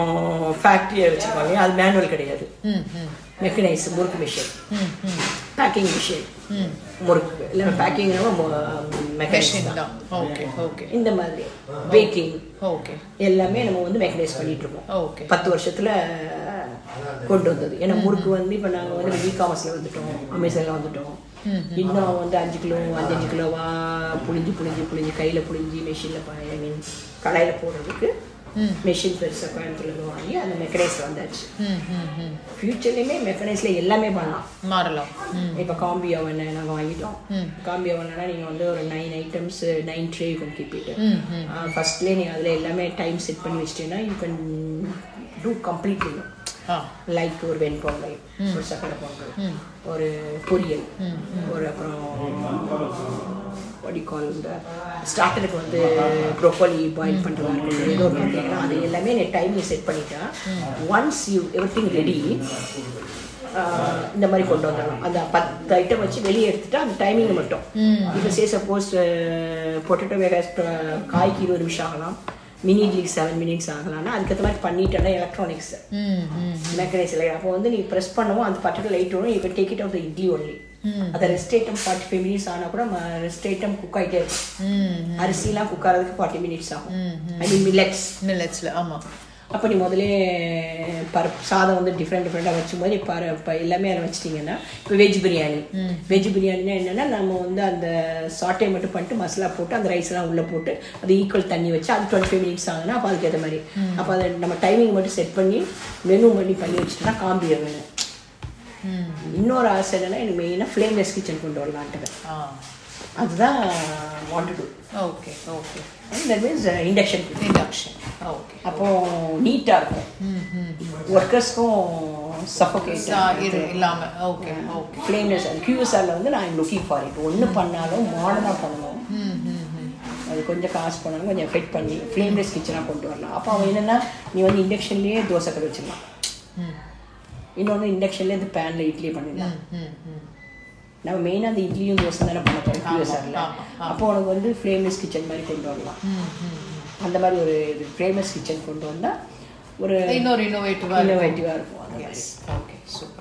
ஃபேக்ட்ரியை வச்சுருப்பாங்க அது மேனுவல் கிடையாது ம் ம் மெக்கனைஸ் முறுக்கு மிஷின் ம் ம் பேக்கிங் மிஷின் ம் முறுக்கு இல்லை பேக்கிங் மெக்கனைஸ் மெஷின் தான் தான் ஓகே ஓகே இந்த மாதிரி பேக்கிங் ஓகே எல்லாமே நம்ம வந்து மெக்கனைஸ் பண்ணிட்டு இருக்கோம் ஓகே பத்து வருஷத்துல கொண்டு வந்தது ஏன்னா முறுக்கு வந்து இப்போ நாங்கள் வந்து இ காமர்ஸில் வந்துட்டோம் அமேசானில் வந்துட்டோம் இன்னும் வந்து அஞ்சு கிலோ அஞ்சு அஞ்சு கிலோவா புளிஞ்சு புளிஞ்சு புளிஞ்சு கையில் புளிஞ்சு மெஷினில் ஐ மீன் கடையில் போடுறதுக்கு மெஷின் பெருசாக கோயம்புத்தூர்ல வாங்கி அந்த மெக்கனைஸ் வந்தாச்சு ம் ம் ம் ஃப்யூச்சர்லேயுமே மெக்கனைஸில் எல்லாமே பண்ணலாம் மாறலாம் ம் இப்போ காம்பி அவன் நாங்கள் வாங்கிட்டோம் காம்பி அவன்னா நீங்கள் வந்து ஒரு nine items nine tray you can keep it hmm hmm ஃபர்ஸ்ட்லேயே நீங்கள் அதில் எல்லாமே டைம் செட் பண்ணி வச்சிட்டீங்கன்னா you can do completely uh like ஒரு வெண்பொங்கல் ஒரு சக்கரை பொங்கல் ஒரு பொரியல் ஒரு அப்புறம் கால் இந்த ஸ்டார்டருக்கு வந்து ப்ரொக்கோலி பாயில் பண்ணுறதா இருக்கட்டும் ஏதோ ஒரு பார்த்தீங்கன்னா அது எல்லாமே நீ டைமிங் செட் பண்ணிட்டா once you everything ready இந்த மாதிரி கொண்டு வந்துடலாம் அந்த பத்து ஐட்டம் வச்சு வெளியே எடுத்துட்டா அந்த டைமிங் மட்டும் இப்போ சே சப்போஸ் பொட்டேட்டோ வேக காய்க்கு இருபது நிமிஷம் ஆகலாம் மினி இட்லிக்கு செவன் மினிட்ஸ் ஆகலாம்னா அதுக்கேற்ற மாதிரி பண்ணிட்டேன்னா எலக்ட்ரானிக்ஸ் ம் ம் மெக்கனைஸ் இல்லை அப்போ வந்து நீ ப்ரெஸ் பண்ணவும் அந்த பர்டிகுலர் லைட் வரும் you take it off the idli only அந்த rest item forty five minutes ஆனால் கூட ரெஸ்ட் ஐட்டம் குக் ஆகிட்டே இருக்கும் ம் அரிசிலாம் குக் ஆகிறதுக்கு ஃபார்ட்டி மினிட்ஸ் ஆகும் ஐ மீன் மில்லட்ஸ் மில்லட்ஸில் ஆமாம் அப்போ நீ முதலே பருப்பு சாதம் வந்து டிஃப்ரெண்ட் டிஃப்ரெண்ட்டாக வச்சும்போது இப்போ இப்போ எல்லாமே அதில் வச்சிட்டிங்கன்னா இப்போ வெஜ் பிரியாணி வெஜ் பிரியாணினா என்னென்னா நம்ம வந்து அந்த சாட்டை மட்டும் பண்ணிட்டு மசாலா போட்டு அந்த ரைஸ்லாம் உள்ளே போட்டு அது ஈக்குவல் தண்ணி வச்சு அது டுவெண்ட்டி ஃபைவ் மினிட்ஸ் ஆகுனா அப்போ அதுக்கு ஏற்ற மாதிரி அப்போ அதை நம்ம டைமிங் மட்டும் செட் பண்ணி மெனு பண்ணி பண்ணி வச்சுட்டோம்னா காம்பி வேணும் ம் இன்னொரு ஆசை என்னன்னா எனக்கு மெயினாக ஃப்ளேம்லெஸ் கிச்சன் கொண்டு வரலான்ட்டு ஆ அதுதான் want to okay okay that means induction induction okay அப்போ நீட்டாக இருக்கும் ம் ம் ஒர்க்கர்ஸ்க்கும் சஃபோகேட் இது இல்லாமல் ஓகே ஓகே ஃப்ளேம்லெஸ் அது கியூஎஸ்ஆரில் வந்து நான் லுக்கிங் ஃபார் இட் ஒன்று பண்ணாலும் மாடர்னாக பண்ணணும் ம் ம் ம் அது கொஞ்சம் காசு பண்ணாலும் கொஞ்சம் எஃபெக்ட் பண்ணி ஃப்ளேம்லெஸ் கிச்சனாக கொண்டு வரலாம் அப்போ அவன் என்னென்னா நீ வந்து இண்டக்ஷன்லேயே தோசை கடை வச்சிடலாம் ம் இன்னொன்று இண்டக்ஷன்லேயே இந்த பேனில் இட்லி பண்ணிடலாம் ம் ம் நம்ம மெயினாக அந்த இட்லியும் தோசை தானே பண்ண போகிறோம் கியூஎஸ்ஆரில் ஆமா, அப்போ உனக்கு வந்து ஃப்ளேம்லெஸ் கிச்சன் மாதிரி கொண்டு வரலாம் ம் ம் அந்த மாதிரி ஒரு இது ஃப்ளேம்லெஸ் கிச்சன் கொண்டு வந்தால் ஒரு இன்னொரு இன்னோவேட்டிவாக இன்னோவேட்டிவாக இருக்கும் அந்த மாதிரி எஸ் ஓகே சூப்பர்